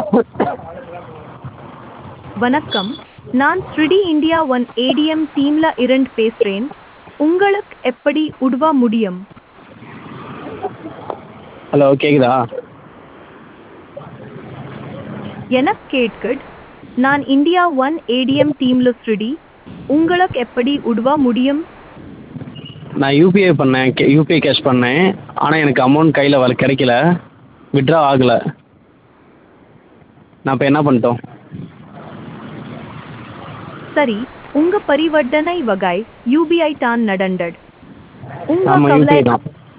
வணக்கம் நான் ஸ்ரிடி India one ATM டீம்ல இருந்து பேசுறேன் உங்களுக்கு எப்படி உதவ முடியும் ஹலோ கேட்குதா எனக்கு கேட்குது நான் இந்தியா ஒன் ஏடிஎம் டீம்ல ஸ்ரிடி உங்களுக்கு எப்படி உதவ முடியும் நான் யூபிஐ பண்ணேன் கே யூபிஐ கேஷ் பண்ணேன் ஆனால் எனக்கு அமௌண்ட் கையில் வர கிடைக்கல வித்ட்ரா ஆகலை நான் இப்போ என்ன பண்ணட்டும் சரி உங்க பரிவர்த்தனை வகை யூபிஐ தான் நடந்தது உங்க ஆமாம் கவலை யூபிஐ தான்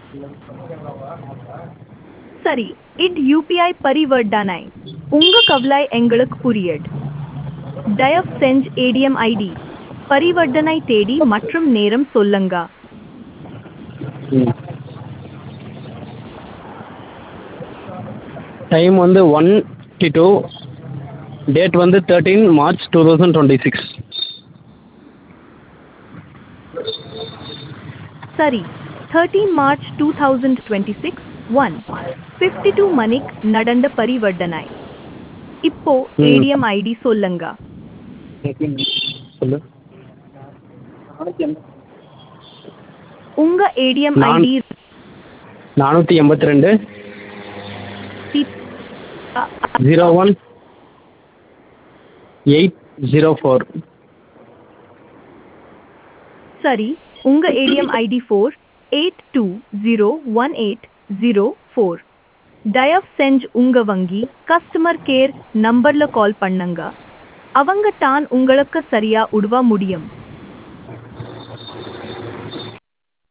சரி இது யூபிஐ பரிவர்த்தனை உங்க கவலை எங்களுக்கு புரியுது தயவு செஞ்சு ஏடிஎம் ஐடி பரிவர்த்தனை தேதி மற்றும் நேரம் சொல்லுங்க ம் டைம் வந்து ஒன் டி டூ டேட் வந்து thirteen March two thousand twenty six சரி thirteen March two thousand twenty six one fifty two மணிக்கு நடந்த பரிவர்த்தனை இப்போ ம். ஏடிஎம் ஐடி சொல்லுங்க சொல்லு உங்க ஏடிஎம் நான்- ஐடி நானூற்றி எண்பத்தி ரெண்டு zero one eight zero four சரி உங்க ATM ID four eight two zero one eight zero four தயவு செஞ்சு உங்க வங்கி கஸ்டமர் கேர் நம்பர்ல கால் பண்ணுங்க அவங்க தான் உங்களுக்கு சரியா உதவ முடியும்